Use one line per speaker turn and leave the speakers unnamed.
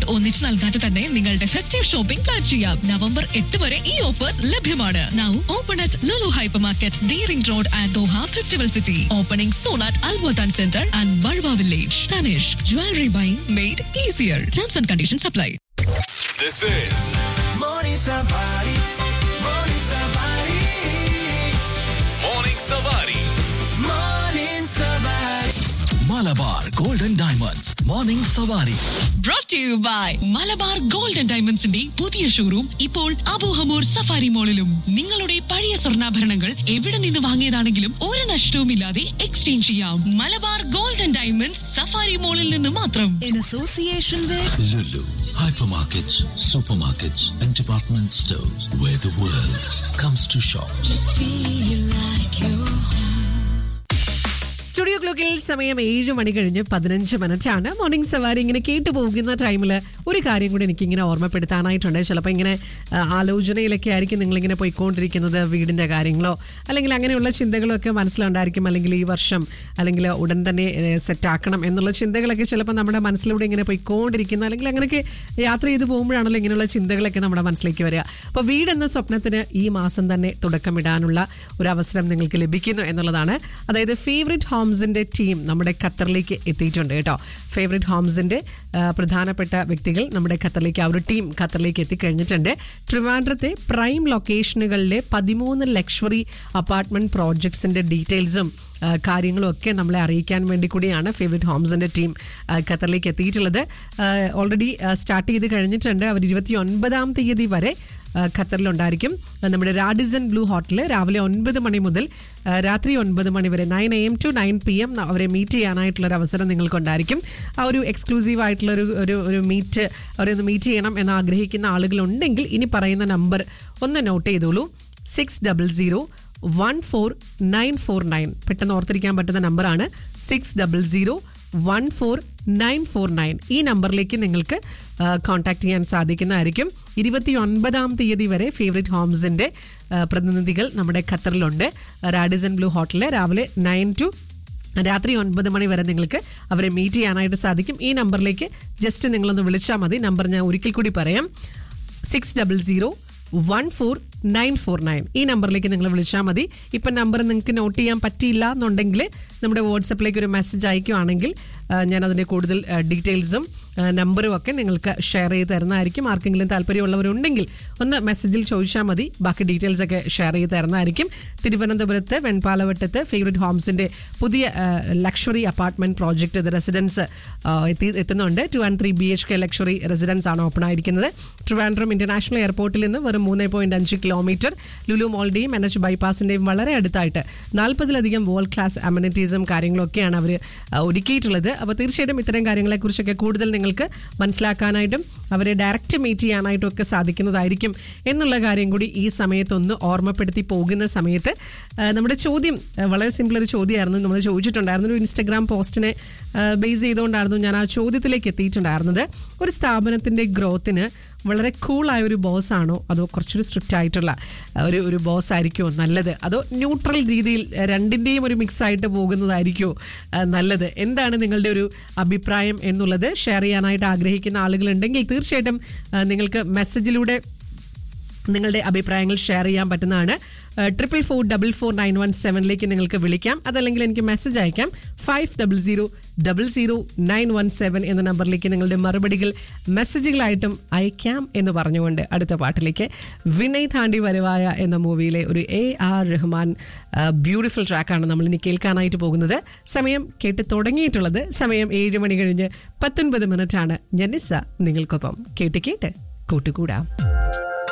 ഒന്നിച്ച് നൽകാതെ തന്നെ നിങ്ങളുടെ ഫെസ്റ്റീവ് ഷോപ്പിംഗ് പ്ലാൻ ചെയ്യാം നവംബർ എട്ട് വരെ ഈ ഓഫേഴ്സ് ലഭ്യമാണ് now open at Lulu hyper market D Ring road and Doha festival city opening soon at അൽബോത്താൻ centre and Barwa village Tanishq jewellery buying made easier terms and conditions apply
This is
Morning Safari, Morning Safari,
Morning Savari.
Morning Safari.
Malabar golden diamonds morning Savari
brought to you by Malabar gold and ഡയമണ്ട്സിന്റെ പുതിയ showroom ഇപ്പോൾ Abu Hamour safari മോളിലും നിങ്ങളുടെ പഴയ സ്വർണ്ണാഭരണങ്ങൾ എവിടെ നിന്ന് വാങ്ങിയതാണെങ്കിലും ഒരു നഷ്ടവുമില്ലാതെ എക്സ്ചേഞ്ച് ചെയ്യാം Malabar gold and diamonds safari മോളിൽ നിന്ന് മാത്രം
In association with
Lulu hypermarkets, supermarkets, and department stores where the world comes to shop.
Studio ക്ലോക്കിൽ സമയം ഏഴ് മണി കഴിഞ്ഞ് പതിനഞ്ച് മിനിറ്റ് ആണ് മോർണിംഗ് സവാരി ഇങ്ങനെ കേട്ടു പോകുന്ന ടൈമിൽ ഒരു കാര്യം കൂടി എനിക്ക് ഇങ്ങനെ ഓർമ്മപ്പെടുത്താനായിട്ടുണ്ട് ചിലപ്പോൾ ഇങ്ങനെ ആ, ആലോചനയിലൊക്കെ ആയിരിക്കും നിങ്ങളിങ്ങനെ പോയിക്കൊണ്ടിരിക്കുന്നത് വീടിൻ്റെ കാര്യങ്ങളോ അല്ലെങ്കിൽ അങ്ങനെയുള്ള ചിന്തകളൊക്കെ മനസ്സിലുണ്ടായിരിക്കും അല്ലെങ്കിൽ ഈ വർഷം അല്ലെങ്കിൽ ഉടൻ തന്നെ സെറ്റാക്കണം എന്നുള്ള ചിന്തകളൊക്കെ ചിലപ്പോൾ നമ്മുടെ മനസ്സിലൂടെ ഇങ്ങനെ പോയിക്കൊണ്ടിരിക്കുന്ന അല്ലെങ്കിൽ അങ്ങനെയൊക്കെ യാത്ര ചെയ്ത് പോകുമ്പോഴാണല്ലോ ഇങ്ങനെയുള്ള ചിന്തകളൊക്കെ നമ്മുടെ മനസ്സിലേക്ക് വരിക അപ്പോൾ വീടെന്ന സ്വപ്നത്തിന് ഈ മാസം തന്നെ തുടക്കമിടാനുള്ള ഒരു അവസരം നിങ്ങൾക്ക് ലഭിക്കുന്നു എന്നുള്ളതാണ് അതായത് ഫേവറേറ്റ് ഹോംസിന്റെ ടീം നമ്മുടെ ഖത്തറിലേക്ക് എത്തിയിട്ടുണ്ട് കേട്ടോ ഫേവറേറ്റ് ഹോംസിന്റെ ആ, പ്രധാനപ്പെട്ട വ്യക്തികൾ നമ്മുടെ ഖത്തറിലേക്ക് ആ ഒരു ടീം ഖത്തറിലേക്ക് എത്തിക്കഴിഞ്ഞിട്ടുണ്ട് ട്രിവാൻഡ്രത്തെ പ്രൈം ലൊക്കേഷനുകളിലെ പതിമൂന്ന് ലക്ഷറി അപ്പാർട്ട്മെന്റ് പ്രോജക്ട്സിന്റെ ഡീറ്റെയിൽസും ആ, കാര്യങ്ങളും ഒക്കെ നമ്മളെ അറിയിക്കാൻ വേണ്ടി കൂടിയാണ് ഫേവറേറ്റ് ഹോംസിന്റെ ടീം ആ, ഖത്തറിലേക്ക് എത്തിയിട്ടുള്ളത് ഓൾറെഡി സ്റ്റാർട്ട് ചെയ്ത് കഴിഞ്ഞിട്ടുണ്ട് അവർ ഇരുപത്തി ഒൻപതാം തീയതി വരെ ആ, ഖത്തറിലുണ്ടായിരിക്കും ആ, നമ്മുടെ റാഡിസൺ ബ്ലൂ ഹോട്ടൽ രാവിലെ ഒൻപത് മണി മുതൽ ആ, രാത്രി ഒൻപത് മണി വരെ nine A M to nine P M അവരെ മീറ്റ് ചെയ്യാനായിട്ടുള്ള ഒരു അവസരം നിങ്ങൾക്കുണ്ടായിരിക്കും ആ ഒരു എക്സ്ക്ലൂസീവ് ആയിട്ടുള്ള ഒരു ഒരു ഒരു മീറ്റ് അവരെ ഒന്ന് മീറ്റ് ചെയ്യണം എന്ന് ആഗ്രഹിക്കുന്ന ആളുകളുണ്ടെങ്കിൽ ഇനി പറയുന്ന നമ്പർ ഒന്ന് നോട്ട് ചെയ്തോളൂ six double zero one four nine four nine പെട്ടെന്ന് ഓർത്തിരിക്കാൻ പറ്റുന്ന നമ്പറാണ് six double zero one four nine four nine ഈ നമ്പറിലേക്ക് നിങ്ങൾക്ക് കോൺടാക്ട് ചെയ്യാൻ സാധിക്കുന്നതായിരിക്കും ഇരുപത്തി ഒൻപതാം തീയതി വരെ ഫേവറേറ്റ് ഹോംസിന്റെ ആ, പ്രതിനിധികൾ നമ്മുടെ ഖത്തറിലുണ്ട് റാഡിസൺ ബ്ലൂ ഹോട്ടലിൽ രാവിലെ നയൻ ടു രാത്രി ഒൻപത് മണി വരെ നിങ്ങൾക്ക് അവരെ മീറ്റ് ചെയ്യാനായിട്ട് സാധിക്കും ഈ നമ്പറിലേക്ക് ജസ്റ്റ് നിങ്ങളൊന്ന് വിളിച്ചാൽ മതി നമ്പർ ഞാൻ ഒരിക്കൽ കൂടി പറയാം six double zero one four nine four nine ഈ നമ്പറിലേക്ക് നിങ്ങൾ വിളിച്ചാൽ മതി ഇപ്പം നമ്പർ നിങ്ങൾക്ക് നോട്ട് ചെയ്യാൻ പറ്റിയില്ല എന്നുണ്ടെങ്കിൽ നമ്മുടെ വാട്സപ്പിലേക്ക് ഒരു മെസ്സേജ് അയക്കുകയാണെങ്കിൽ ആ, ഞാൻ അതിൻ്റെ കൂടുതൽ ഡീറ്റെയിൽസും നമ്പറും ഒക്കെ നിങ്ങൾക്ക് ഷെയർ ചെയ്ത് തരുന്നതായിരിക്കും ആർക്കെങ്കിലും താല്പര്യമുള്ളവരുണ്ടെങ്കിൽ ഒന്ന് മെസ്സേജിൽ ചോദിച്ചാൽ മതി ബാക്കി ഡീറ്റെയിൽസ് ഒക്കെ ഷെയർ ചെയ്ത് തരുന്നതായിരിക്കും തിരുവനന്തപുരത്ത് വെൺപാലവട്ടത്ത് ഫേവറേറ്റ് ഹോംസിൻ്റെ പുതിയ ലക്ഷറി അപ്പാർട്ട്മെന്റ് പ്രോജക്റ്റ് ഇത് റെസിഡൻസ് എത്തി എത്തുന്നുണ്ട് two and three B H K luxury residence ആണ് ഓപ്പൺ ആയിരിക്കുന്നത് ട്രിവാൻഡ്രം ഇന്റർനാഷണൽ എയർപോർട്ടിൽ നിന്ന് വെറും മൂന്ന് പോയിന്റ് അഞ്ച് കിലോമീറ്റർ ലുലു മോളുടെയും എൻ എച്ച് ബൈപ്പാസിന്റെയും വളരെ അടുത്തായിട്ട് നാൽപ്പതിലധികം വേൾഡ് ക്ലാസ് അമ്യൂണിറ്റീസും കാര്യങ്ങളൊക്കെയാണ് അവർ ഒരുക്കിയിട്ടുള്ളത് അപ്പോൾ തീർച്ചയായിട്ടും ഇത്തരം കാര്യങ്ങളെക്കുറിച്ചൊക്കെ കൂടുതൽ നിങ്ങൾക്ക് മനസ്സിലാക്കാനായിട്ടും അവരെ ഡയറക്റ്റ് മീറ്റ് ചെയ്യാനായിട്ടും ഒക്കെ സാധിക്കുന്നതായിരിക്കും എന്നുള്ള കാര്യം കൂടി ഈ സമയത്തൊന്ന് ഓർമ്മപ്പെടുത്തി പോകുന്ന സമയത്ത് ആ, നമ്മുടെ ചോദ്യം ആ, വളരെ സിമ്പിൾ ഒരു ചോദ്യമായിരുന്നു നമ്മൾ ചോദിച്ചിട്ടുണ്ടായിരുന്നു ഒരു ഇൻസ്റ്റഗ്രാം പോസ്റ്റിനെ ബേസ് ചെയ്തുകൊണ്ടായിരുന്നു ഞാൻ ആ ചോദ്യത്തിലേക്ക് എത്തിയിട്ടുണ്ടായിരുന്നത് ഒരു സ്ഥാപനത്തിൻ്റെ ഗ്രോത്തിന് വളരെ കൂളായ ഒരു ബോസ് ആണോ അതോ കുറച്ചൊരു സ്ട്രിക്റ്റ് ആയിട്ടുള്ള ആ, ഒരു ഒരു ബോസ് ആയിരിക്കുമോ നല്ലത് അതോ ന്യൂട്രൽ രീതിയിൽ ആ, രണ്ടിൻ്റെയും ഒരു മിക്സ് ആയിട്ട് പോകുന്നതായിരിക്കുമോ ആ, നല്ലത് എന്താണ് നിങ്ങളുടെ ഒരു അഭിപ്രായം എന്നുള്ളത് ഷെയർ ചെയ്യാനായിട്ട് ആഗ്രഹിക്കുന്ന ആളുകളുണ്ടെങ്കിൽ തീർച്ചയായിട്ടും ആ, നിങ്ങൾക്ക് മെസ്സേജിലൂടെ നിങ്ങളുടെ അഭിപ്രായങ്ങൾ ഷെയർ ചെയ്യാൻ പറ്റുന്നതാണ് triple four double four nine one സെവനിലേക്ക് നിങ്ങൾക്ക് വിളിക്കാം അതല്ലെങ്കിൽ എനിക്ക് മെസ്സേജ് അയക്കാം five double zero double zero nine one seven എന്ന നമ്പറിലേക്ക് നിങ്ങളുടെ മറുപടികൾ മെസ്സേജുകളായിട്ടും അയക്കാം എന്ന് പറഞ്ഞുകൊണ്ട് അടുത്ത പാട്ടിലേക്ക് വിനയ് താണ്ടി വരവായ എന്ന മൂവിയിലെ ഒരു എ ആർ റഹ്മാൻ ബ്യൂട്ടിഫുൾ ട്രാക്കാണ് നമ്മൾ ഇനി കേൾക്കാനായിട്ട് പോകുന്നത് സമയം കേട്ട് തുടങ്ങിയിട്ടുള്ളത് സമയം ഏഴ് മണി കഴിഞ്ഞ് പത്തൊൻപത് മിനിറ്റാണ് ഞാൻ നിസ്സ നിങ്ങൾക്കൊപ്പം കേട്ട് കേട്ട് കൂട്ടുകൂടാം